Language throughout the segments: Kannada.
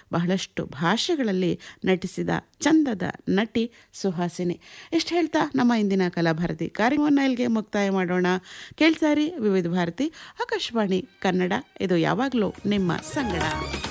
ಬಹಳಷ್ಟು ಭಾಷೆಗಳಲ್ಲಿ ನಟಿಸಿದ ಚಂದದ ನಟಿ ಸುಹಾಸಿನಿ ಇಷ್ಟು ಹೇಳ್ತಾ ನಮ್ಮ ಇಂದಿನ ಕಲಾಭಾರತಿ ಕಾರ್ಯಕ್ರಮವನ್ನು ಇಲ್ಲಿಗೆ ಮುಕ್ತಾಯ ಮಾಡೋಣ ಕೇಳ್ತಾರಿ ವಿವಿಧ ಭಾರತಿ ಆಕಾಶವಾಣಿ ಕನ್ನಡ ಇದು ಯಾವಾಗಲೂ ನಿಮ್ಮ ಸಂಗಡ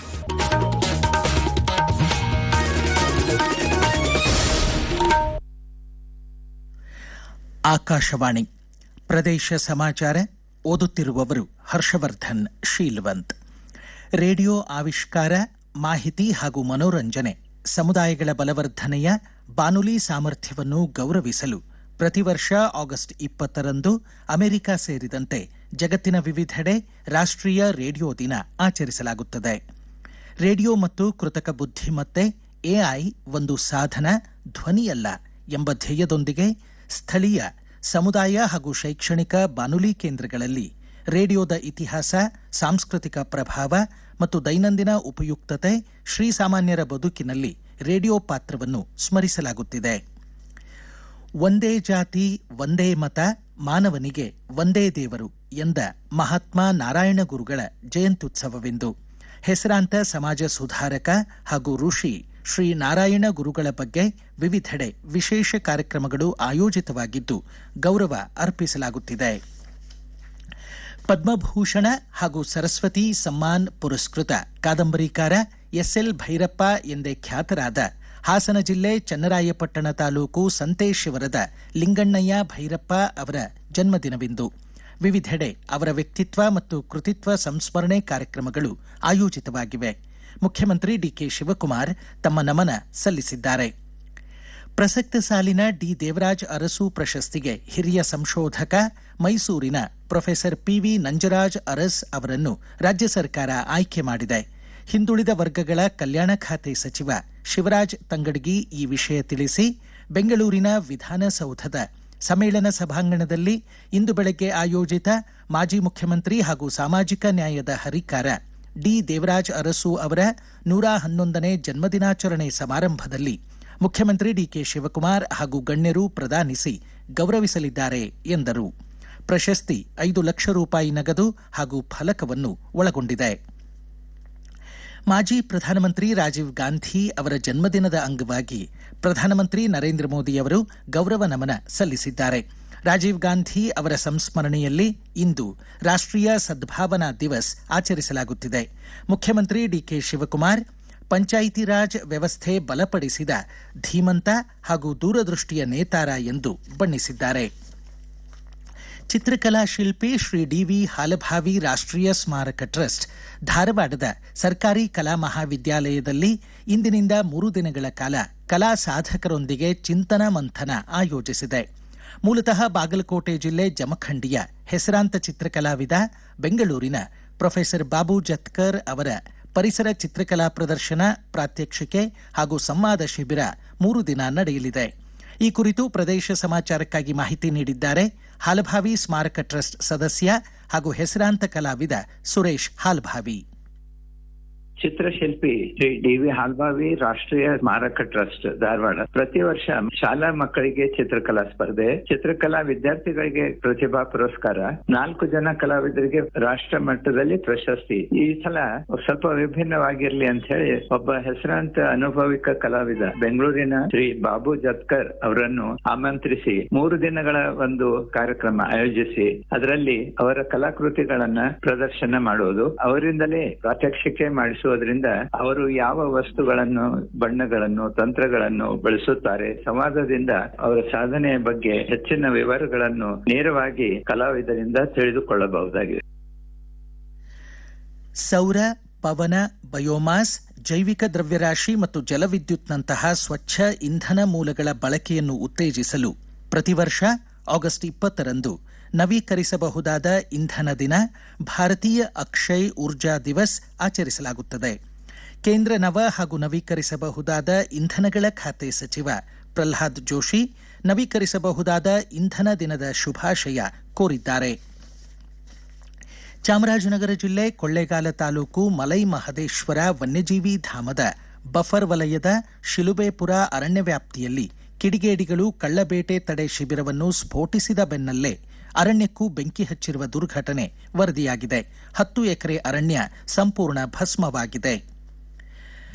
ಆಕಾಶವಾಣಿ ಪ್ರದೇಶ ಸಮಾಚಾರ ಓದುತ್ತಿರುವವರು ಹರ್ಷವರ್ಧನ್ ಶೀಲ್ವಂತ್ ರೇಡಿಯೋ ಆವಿಷ್ಕಾರ ಮಾಹಿತಿ ಹಾಗೂ ಮನೋರಂಜನೆ ಸಮುದಾಯಗಳ ಬಲವರ್ಧನೆಯ ಬಾನುಲಿ ಸಾಮರ್ಥ್ಯವನ್ನು ಗೌರವಿಸಲು ಪ್ರತಿ ವರ್ಷ ಆಗಸ್ಟ್ ಇಪ್ಪತ್ತರಂದು ಅಮೆರಿಕ ಸೇರಿದಂತೆ ಜಗತ್ತಿನ ವಿವಿಧೆಡೆ ರಾಷ್ಟ್ರೀಯ ರೇಡಿಯೋ ದಿನ ಆಚರಿಸಲಾಗುತ್ತದೆ ರೇಡಿಯೋ ಮತ್ತು ಕೃತಕ ಬುದ್ಧಿಮತ್ತೆ ಎಐ ಒಂದು ಸಾಧನ ಧ್ವನಿಯಲ್ಲ ಎಂಬ ಧ್ಯೇಯದೊಂದಿಗೆ ಸ್ಥಳೀಯ ಸಮುದಾಯ ಹಾಗೂ ಶೈಕ್ಷಣಿಕ ಬಾನುಲಿ ಕೇಂದ್ರಗಳಲ್ಲಿ ರೇಡಿಯೋದ ಇತಿಹಾಸ ಸಾಂಸ್ಕೃತಿಕ ಪ್ರಭಾವ ಮತ್ತು ದೈನಂದಿನ ಉಪಯುಕ್ತತೆ ಶ್ರೀಸಾಮಾನ್ಯರ ಬದುಕಿನಲ್ಲಿ ರೇಡಿಯೋ ಪಾತ್ರವನ್ನು ಸ್ಮರಿಸಲಾಗುತ್ತಿದೆ ಒಂದೇ ಜಾತಿ ಒಂದೇ ಮತ ಮಾನವನಿಗೆ ಒಂದೇ ದೇವರು ಎಂದ ಮಹಾತ್ಮ ನಾರಾಯಣ ಗುರುಗಳ ಜಯಂತ್ಯುತ್ಸವವೆಂದು ಹೆಸರಾಂತ ಸಮಾಜ ಸುಧಾರಕ ಹಾಗೂ ಋಷಿ ಶ್ರೀ ನಾರಾಯಣ ಗುರುಗಳ ಬಗ್ಗೆ ವಿವಿಧೆಡೆ ವಿಶೇಷ ಕಾರ್ಯಕ್ರಮಗಳು ಆಯೋಜಿತವಾಗಿದ್ದು ಗೌರವ ಅರ್ಪಿಸಲಾಗುತ್ತಿದೆ ಪದ್ಮಭೂಷಣ ಹಾಗೂ ಸರಸ್ವತಿ ಸಮ್ಮಾನ್ ಪುರಸ್ಕೃತ ಕಾದಂಬರಿಕಾರ ಎಸ್ಎಲ್ ಭೈರಪ್ಪ ಎಂದೇ ಖ್ಯಾತರಾದ ಹಾಸನ ಜಿಲ್ಲೆ ಚನ್ನರಾಯಪಟ್ಟಣ ತಾಲೂಕು ಸಂತೇಶ್ವರದ ಲಿಂಗಣ್ಣಯ್ಯ ಭೈರಪ್ಪ ಅವರ ಜನ್ಮದಿನವಿಂದು ವಿವಿಧೆಡೆ ಅವರ ವ್ಯಕ್ತಿತ್ವ ಮತ್ತು ಕೃತಿತ್ವ ಸಂಸ್ಮರಣೆ ಕಾರ್ಯಕ್ರಮಗಳು ಆಯೋಜಿತವಾಗಿವೆ ಮುಖ್ಯಮಂತ್ರಿ ಡಿಕೆ ಶಿವಕುಮಾರ್ ತಮ್ಮ ನಮನ ಸಲ್ಲಿಸಿದ್ದಾರೆ ಪ್ರಸಕ್ತ ಸಾಲಿನ ಡಿ ದೇವರಾಜ್ ಅರಸು ಪ್ರಶಸ್ತಿಗೆ ಹಿರಿಯ ಸಂಶೋಧಕ ಮೈಸೂರಿನ ಪ್ರೊಫೆಸರ್ ಪಿವಿ ನಂಜರಾಜ್ ಅರಸ್ ಅವರನ್ನು ರಾಜ್ಯ ಸರ್ಕಾರ ಆಯ್ಕೆ ಮಾಡಿದೆ ಹಿಂದುಳಿದ ವರ್ಗಗಳ ಕಲ್ಯಾಣ ಖಾತೆ ಸಚಿವ ಶಿವರಾಜ್ ತಂಗಡಗಿ ಈ ವಿಷಯ ತಿಳಿಸಿ ಬೆಂಗಳೂರಿನ ವಿಧಾನಸೌಧದ ಸಮ್ಮೇಳನ ಸಭಾಂಗಣದಲ್ಲಿ ಇಂದು ಬೆಳಗ್ಗೆ ಆಯೋಜಿತ ಮಾಜಿ ಮುಖ್ಯಮಂತ್ರಿ ಹಾಗೂ ಸಾಮಾಜಿಕ ನ್ಯಾಯದ ಹರಿಕಾರ ಡಿ ದೇವರಾಜ್ ಅರಸು ಅವರ ನೂರ ಹನ್ನೊಂದನೇ ಜನ್ಮದಿನಾಚರಣೆ ಸಮಾರಂಭದಲ್ಲಿ ಮುಖ್ಯಮಂತ್ರಿ ಡಿಕೆ ಶಿವಕುಮಾರ್ ಹಾಗೂ ಗಣ್ಯರು ಪ್ರದಾನಿಸಿ ಗೌರವಿಸಲಿದ್ದಾರೆ ಎಂದರು ಪ್ರಶಸ್ತಿ ಐದು ಲಕ್ಷ ರೂಪಾಯಿ ನಗದು ಹಾಗೂ ಫಲಕವನ್ನು ಒಳಗೊಂಡಿದೆ ಮಾಜಿ ಪ್ರಧಾನಮಂತ್ರಿ ರಾಜೀವ್ ಗಾಂಧಿ ಅವರ ಜನ್ಮದಿನದ ಅಂಗವಾಗಿ ಪ್ರಧಾನಮಂತ್ರಿ ನರೇಂದ್ರ ಮೋದಿ ಅವರು ಗೌರವ ನಮನ ಸಲ್ಲಿಸಿದ್ದಾರೆ ರಾಜೀವ್ ಗಾಂಧಿ ಅವರ ಸಂಸ್ಮರಣೆಯಲ್ಲಿ ಇಂದು ರಾಷ್ಟ್ರೀಯ ಸದ್ಭಾವನಾ ದಿವಸ್ ಆಚರಿಸಲಾಗುತ್ತಿದೆ ಮುಖ್ಯಮಂತ್ರಿ ಡಿಕೆ ಶಿವಕುಮಾರ್ ಪಂಚಾಯಿತಿ ರಾಜ್ ವ್ಯವಸ್ಥೆ ಬಲಪಡಿಸಿದ ಧೀಮಂತ ಹಾಗೂ ದೂರದೃಷ್ಟಿಯ ನೇತಾರ ಎಂದು ಬಣ್ಣಿಸಿದ್ದಾರೆ ಚಿತ್ರಕಲಾ ಶಿಲ್ಪಿ ಶ್ರೀ ಡಿವಿ ಹಾಲಭಾವಿ ರಾಷ್ಟ್ರೀಯ ಸ್ಮಾರಕ ಟ್ರಸ್ಟ್ ಧಾರವಾಡದ ಸರ್ಕಾರಿ ಕಲಾ ಮಹಾವಿದ್ಯಾಲಯದಲ್ಲಿ ಇಂದಿನಿಂದ ಮೂರು ದಿನಗಳ ಕಾಲ ಕಲಾ ಸಾಧಕರೊಂದಿಗೆ ಚಿಂತನ ಮಂಥನ ಆಯೋಜಿಸಿದೆ ಮೂಲತಃ ಬಾಗಲಕೋಟೆ ಜಿಲ್ಲೆ ಜಮಖಂಡಿಯ ಹೆಸರಾಂತ ಚಿತ್ರಕಲಾವಿದ ಬೆಂಗಳೂರಿನ ಪ್ರೊಫೆಸರ್ ಬಾಬು ಜತ್ಕರ್ ಅವರ ಪರಿಸರ ಚಿತ್ರಕಲಾ ಪ್ರದರ್ಶನ ಪ್ರಾತ್ಯಕ್ಷಿಕೆ ಹಾಗೂ ಸಂವಾದ ಶಿಬಿರ ಮೂರು ದಿನ ನಡೆಯಲಿದೆ ಈ ಕುರಿತು ಪ್ರದೇಶ ಸಮಾಚಾರಕ್ಕಾಗಿ ಮಾಹಿತಿ ನೀಡಿದ್ದಾರೆ ಹಾಲಭಾವಿ ಸ್ಮಾರಕ ಟ್ರಸ್ಟ್ ಸದಸ್ಯ ಹಾಗೂ ಹೆಸರಾಂತ ಕಲಾವಿದ ಸುರೇಶ್ ಹಾಲ್ಭಾವಿ ಚಿತ್ರಶಿಲ್ಪಿ ಶ್ರೀ ಡಿ ವಿ ಹಾಲ್ಬಾವಿ ರಾಷ್ಟ್ರೀಯ ಸ್ಮಾರಕ ಟ್ರಸ್ಟ್ ಧಾರವಾಡ ಪ್ರತಿ ವರ್ಷ ಶಾಲಾ ಮಕ್ಕಳಿಗೆ ಚಿತ್ರಕಲಾ ಸ್ಪರ್ಧೆ ಚಿತ್ರಕಲಾ ವಿದ್ಯಾರ್ಥಿಗಳಿಗೆ ಪ್ರತಿಭಾ ಪುರಸ್ಕಾರ ನಾಲ್ಕು ಜನ ಕಲಾವಿದರಿಗೆ ರಾಷ್ಟ್ರ ಮಟ್ಟದಲ್ಲಿ ಪ್ರಶಸ್ತಿ ಈ ಸಲ ಸ್ವಲ್ಪ ವಿಭಿನ್ನವಾಗಿರ್ಲಿ ಅಂತ ಹೇಳಿ ಒಬ್ಬ ಹೆಸರಾಂತ ಅನುಭವಿಕ ಕಲಾವಿದ ಬೆಂಗಳೂರಿನ ಶ್ರೀ ಬಾಬು ಜತ್ಕರ್ ಅವರನ್ನು ಆಮಂತ್ರಿಸಿ ಮೂರು ದಿನಗಳ ಒಂದು ಕಾರ್ಯಕ್ರಮ ಆಯೋಜಿಸಿ ಅದರಲ್ಲಿ ಅವರ ಕಲಾಕೃತಿಗಳನ್ನ ಪ್ರದರ್ಶನ ಮಾಡುವುದು ಅವರಿಂದಲೇ ಪ್ರಾತ್ಯಕ್ಷಿಕೆ ಮಾಡಿಸುವುದರಿಂದ ಅವರು ಯಾವ ವಸ್ತುಗಳನ್ನು ಬಣ್ಣಗಳನ್ನು ತಂತ್ರಗಳನ್ನು ಬಳಸುತ್ತಾರೆ ಸಂವಾದದಿಂದ ಅವರ ಸಾಧನೆಯ ಬಗ್ಗೆ ಹೆಚ್ಚಿನ ವಿವರಗಳನ್ನು ನೇರವಾಗಿ ಕಲಾವಿದರಿಂದ ತಿಳಿದುಕೊಳ್ಳಬಹುದಾಗಿದೆ ಸೌರ ಪವನ ಬಯೋಮಾಸ್ ಜೈವಿಕ ದ್ರವ್ಯರಾಶಿ ಮತ್ತು ಜಲವಿದ್ಯುತ್ನಂತಹ ಸ್ವಚ್ಛ ಇಂಧನ ಮೂಲಗಳ ಬಳಕೆಯನ್ನು ಉತ್ತೇಜಿಸಲು ಪ್ರತಿ ವರ್ಷ ಆಗಸ್ಟ್ ಇಪ್ಪತ್ತರಂದು ನವೀಕರಿಸಬಹುದಾದ ಇಂಧನ ದಿನ ಭಾರತೀಯ ಅಕ್ಷಯ್ ಊರ್ಜಾ ದಿವಸ್ ಆಚರಿಸಲಾಗುತ್ತದೆ ಕೇಂದ್ರ ನವ ಹಾಗೂ ನವೀಕರಿಸಬಹುದಾದ ಇಂಧನಗಳ ಖಾತೆ ಸಚಿವ ಪ್ರಹ್ಲಾದ್ ಜೋಶಿ ನವೀಕರಿಸಬಹುದಾದ ಇಂಧನ ದಿನದ ಶುಭಾಶಯ ಕೋರಿದ್ದಾರೆ ಚಾಮರಾಜನಗರ ಜಿಲ್ಲೆ ಕೊಳ್ಳೇಗಾಲ ತಾಲೂಕು ಮಲೈ ಮಹದೇಶ್ವರ ವನ್ಯಜೀವಿ ಧಾಮದ ಬಫರ್ ವಲಯದ ಶಿಲುಬೇಪುರ ಅರಣ್ಯ ವ್ಯಾಪ್ತಿಯಲ್ಲಿ ಕಿಡಿಗೇಡಿಗಳು ಕಳ್ಳಬೇಟೆ ತಡೆ ಶಿಬಿರವನ್ನು ಸ್ಫೋಟಿಸಿದ ಬೆನ್ನಲ್ಲೇ ಅರಣ್ಯಕ್ಕೂ ಬೆಂಕಿ ಹಚ್ಚಿರುವ ದುರ್ಘಟನೆ ವರದಿಯಾಗಿದೆ ಹತ್ತು ಎಕರೆ ಅರಣ್ಯ ಸಂಪೂರ್ಣ ಭಸ್ಮವಾಗಿದೆ